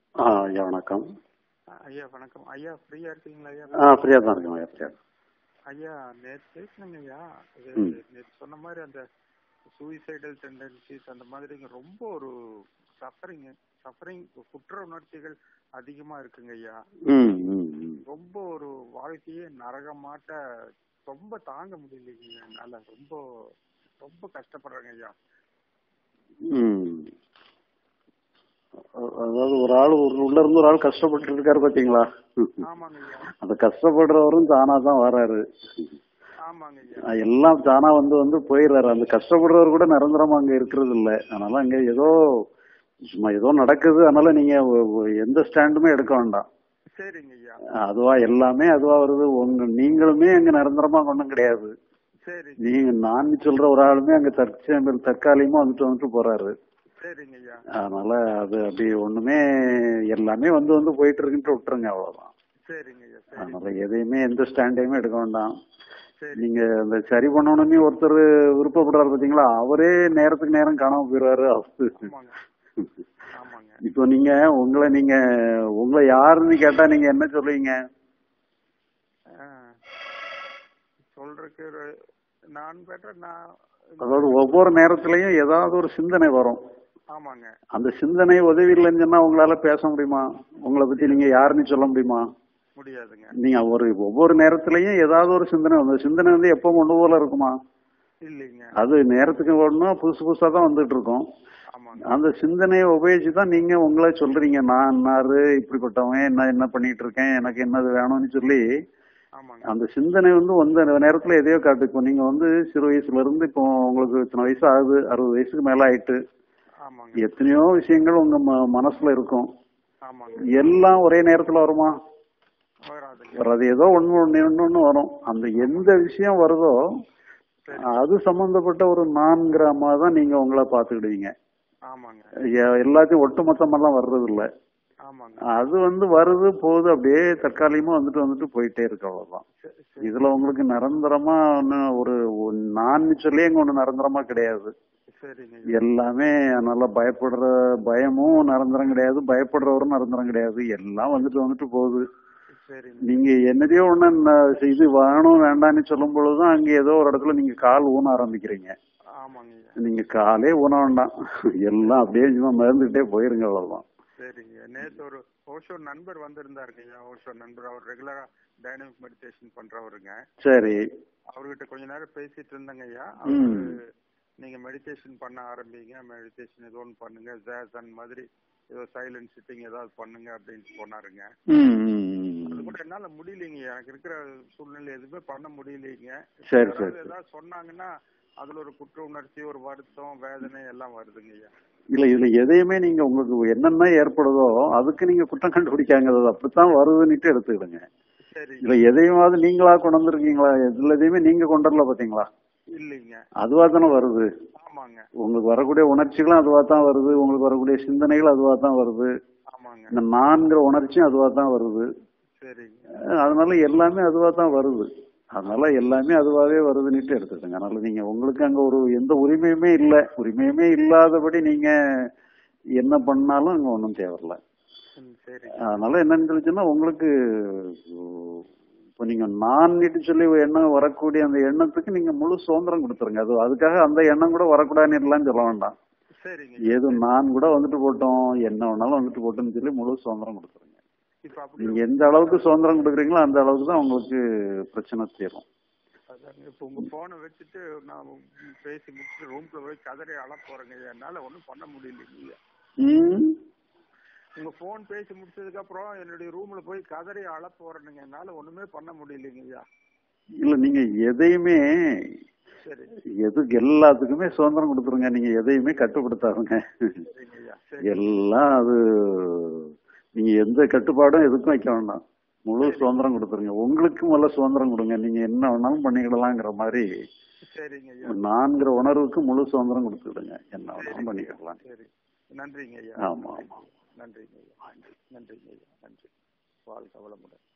ஆ ஐயா வணக்கம் ஐயா வணக்கம் ஐயா ஃப்ரீயா இருக்கீங்களா ஐயா ஆ ஃப்ரீயாக தான் இருக்கேன் ஐயா ஃப்ரீயாக ஐயா நேற்று பேசுனேங்க ஐயா இது ம். நேற்று சொன்ன மாதிரி அந்த சூசைடல் டெண்டன்சிஸ் அந்த மாதிரி ரொம்ப ஒரு சஃபரிங் சஃபரிங் குற்ற உணர்ச்சிகள் அதிகமா இருக்குங்க ஐயா ம் ம் ம் ரொம்ப ஒரு வாழ்க்கையே நரகமாட்ட ரொம்ப தாங்க முடியலைங்க என்னால ரொம்ப ரொம்ப கஷ்டப்படுறேங்க ஐயா ம் அ- அதாவது ஒரு ஆள் ஒரு உள்ள இருந்து ஒரு ஆள் கஷ்டப்பட்டு இருக்காரு பாத்தீங்களா ஆமாங்க ஐயா அந்த கஷ்டப்படுறவரும் தானா தான் வராரு ஆமாங்க ஐயா அஹ் எல்லாம் தானா வந்து வந்து போயிடுறாரு அந்த கஷ்டப்படுறவர் கூட நிரந்தரமா அங்க இருக்கிறது இல்ல அதனால அங்க ஏதோ சும்மா ஏதோ நடக்குது அதனால நீங்க ஒ- ஒ- எந்த ஸ்டாண்டுமே எடுக்க வேண்டாம் சரிங்க ஐயா அதுவா எல்லாமே அதுவா வருது உங்க நீங்களுமே அங்க நிரந்தரமா ஒண்ணும் கிடையாது சரி நீங்க நான் சொல்ற ஒரு ஆளுமே அங்க தற்செயல் தற்காலிகமா வந்துட்டு வந்துட்டு போறாரு சரிங்க ஐயா அதனால அது அப்படி ஒண்ணுமே எல்லாமே வந்து வந்து போயிட்டு இருக்குன்ட்டு விட்டுருங்க அவ்வளவுதான் சரிங்க ஐயா சரி அதனால எதையுமே எந்த ஸ்டாண்டையுமே எடுக்க வேண்டாம் சரி நீங்க அந்த சரி பண்ணணும்னு ஒருத்தர் விருப்பப்படுறாரு பாத்தீங்களா அவரே நேரத்துக்கு நேரம் காணாம போயிடுவாரு அவரு ஆமாங்க ஆமாங்க இப்போ நீங்க உங்களை நீங்க உங்களை யாருன்னு கேட்டா நீங்க என்ன சொல்லுவீங்க ஆ. சொல்றதுக்கு ஒரு- நான் பெற்ற நான் அதாவது ஒவ்வொரு நேரத்திலயும் ஏதாவது ஒரு சிந்தனை வரும் ஆமாங்க அந்த சிந்தனை உதவி இல்லைன்னு சொன்னா உங்களால பேச முடியுமா உங்களை பத்தி நீங்க யாருன்னு சொல்ல முடியுமா முடியாதுங்க நீங்க ஒரு ஒவ்வொரு நேரத்திலயும் ஏதாவது ஒரு சிந்தனை அந்த சிந்தனை வந்து எப்போ ஒண்ணு போல இருக்குமா இல்லைங்க அது நேரத்துக்கு ஒண்ணும் புதுசு புதுசா தான் வந்துட்டு இருக்கும் ஆமாங்க அந்த சிந்தனையை உபயோகிச்சு தான் நீங்க உங்களை சொல்றீங்க நான் இன்னாரு இப்படிப்பட்டவன் என்ன என்ன பண்ணிட்டு இருக்கேன் எனக்கு என்னது வேணும்னு சொல்லி ஆமாங்க அந்த சிந்தனை வந்து அந்த நேரத்துல எதையோ காட்டு இப்போ நீங்க வந்து சிறு வயசுல இருந்து இப்போ உங்களுக்கு இத்தனை வயசு ஆகுது அறுபது வயசுக்கு மேல ஆயிட்டு ஆமாங்க எத்தனையோ விஷயங்கள் உங்க ம- மனசுல இருக்கும் ஆமாங்க எல்லாம் ஒரே நேரத்துல வருமா வராதுங்க வராது ஏதோ ஒண்ணு ஒண்ணு ஒண்ணு வரும் அந்த எந்த விஷயம் வருதோ சரி அது சம்பந்தப்பட்ட ஒரு நான்கிற அம்மா தான் நீங்க உங்களை பாத்துக்கிடுவீங்க ஆமாங்க எ- எல்லாத்தையும் ஒட்டுமொத்தமெல்லாம் வர்றது இல்ல ஆமாங்க அது வந்து வருது போகுது அப்படியே தற்காலிகமா வந்துட்டு வந்துட்டு போயிட்டே இருக்கு அவ்வளவுதான் சரி, சரி இதுல உங்களுக்கு நிரந்தரமா ஒண்ணு ஒரு ஒரு நான் சொல்லி எங்க ஒண்ணு நிரந்தரமா கிடையாது சரிங்க எல்லாமே நல்லா பயப்படுற பயமும் நிரந்தரம் கிடையாது பயப்படுறவரும் நிரந்தரம் கிடையாது எல்லாம் வந்துட்டு வந்துட்டு போகுது சரிங்க நீங்க என்னதையோ ஒண்ணு ந- இது வேணும் வேண்டாம்னு சொல்லும் பொழுதுதான் அங்க ஏதோ ஒரு இடத்துல நீங்க கால் ஊன ஆரம்பிக்கிறீங்க ஆமாங்க ஐயா நீங்க காலே ஊன வேண்டாம் எல்லாம் அப்படியே சும்மா மறந்துகிட்டே போயிருங்க அவ்வளவுதான் சரிங்க நேத்து ஒரு ஓஷோ நண்பர் வந்திருந்தாருங்க ஐயா ஓஷோ நண்பர் அவர் ரெகுலரா டைனமிக் மெடிடேஷன் பண்றவருங்க சரி அவர்கிட்ட கொஞ்ச நேரம் பேசிட்டு இருந்தேங்க ஐயா ம். அவரு நீங்க மெடிடேஷன் பண்ண ஆரம்பிங்க மெடிடேஷன் ஏதோ ஒன்று பண்ணுங்க ஜாசன் மாதிரி ஏதோ சைலண்ட் சிட்டிங் ஏதாவது பண்ணுங்க அப்படின்னு சொன்னாருங்க ம், ம், ம். அது கூட என்னால முடியலைங்க எனக்கு இருக்கிற சூழ்நிலை எதுவுமே பண்ண முடியலைங்க சரி, யாராவது சரி. ஏதாவது சொன்னாங்கன்னா அதுல ஒரு குற்ற உணர்ச்சி ஒரு வருத்தம் வேதனை எல்லாம் வருதுங்க ஐயா இல்ல இதுல எதையுமே நீங்க உங்களுக்கு என்னென்ன ஏற்படுதோ அதுக்கு நீங்க குற்றம் கண்டுபிடிக்காங்க அது அப்படித்தான் வருதுன்னுட்டு எடுத்துக்கிடுங்க சரி இல்ல எதையுமாவது நீங்களா கொண்டு வந்திருக்கீங்களா இதுல எதையுமே நீங்க கொண்டு வரல பாத்தீங்களா இல்லைங்க அதுவா தானே வருது ஆமாங்க உங்களுக்கு வரக்கூடிய உணர்ச்சிகளும் அதுவா தான் வருது உங்களுக்கு வரக்கூடிய சிந்தனைகள் அதுவா தான் வருது ஆமாங்க இந்த நான்கிற உணர்ச்சியும் அதுவா தான் வருது சரிங்க அஹ் அதனால எல்லாமே அதுவா தான் வருது அதனால எல்லாமே அதுவாவே வருதுன்னுட்டு எடுத்துக்கோங்க அதனால நீங்க உங்களுக்கு அங்க ஒரு எந்த உரிமையுமே இல்ல உரிமையுமே இல்லாதபடி நீங்க என்ன பண்ணாலும் அங்க ஒன்றும் தேவையில்ல ம், சரி அதனால என்னன்னு சொல்லிச்சுன்னா உங்களுக்கு இப்போ நீங்க நான் சொல்லி எண்ணம் வரக்கூடிய அந்த எண்ணத்துக்கு நீங்க முழு சுதந்திரம் கொடுத்துருங்க அது அதுக்காக அந்த எண்ணம் கூட வரக்கூடாதுன்னு எல்லாம் சொல்ல வேண்டாம் சரிங்க ஏதோ நான் கூட வந்துட்டு போட்டோம் என்ன வேணாலும் வந்துட்டு போட்டோம்னு சொல்லி முழு சுதந்திரம் கொடுத்துருங்க இப்ப அப்படி நீங்க எந்த அளவுக்கு சுதந்திரம் கொடுக்குறீங்களோ அந்த அளவுக்கு தான் உங்களுக்கு பிரச்சனை தீரும் அதாங்க இப்ப உங்க போனை வச்சுட்டு நான் பேசி முடிச்சுட்டு ரூம்குள்ள போய் கதறி அழ போறேங்க ஐயா. என்னால ஒண்ணும் பண்ண முடியலைங்க ஐயா. ம்? உங்க போன் பேசி முடிச்சதுக்கு அப்புறம் என்னுடைய ரூம்ல போய் கதறி அழ போறேனுங்க என்னால ஒண்ணுமே பண்ண முடியலைங்க ஐயா இல்ல நீங்க எதையுமே சரி எதுக்கு எல்லாத்துக்குமே சுதந்திரம் கொடுத்துருங்க நீங்க எதையுமே கட்டுப்படுத்தாதுங்க சரிங்க ஐயா சரி எல்லாம் அது நீங்க எந்த கட்டுப்பாடும் எதுக்கும் வைக்க வேண்டாம் முழு சுதந்திரம் கொடுத்துருங்க உங்களுக்கு முதல்ல சுதந்திரம் கொடுங்க நீங்க என்ன வேணாலும் பண்ணிக்கிடலாங்கிற மாதிரி சரிங்க ஐயா நான்கிற உணர்வுக்கு முழு சுதந்திரம் கொடுத்துடுங்க என்ன வேணாலும் பண்ணிக்கிடலாம் சரி நன்றிங்க ஐயா ஆமா ஆமா நன்றிங்க ஐயா நன்றிங்க ஐயா நன்றி வாழ்க வளமுடன்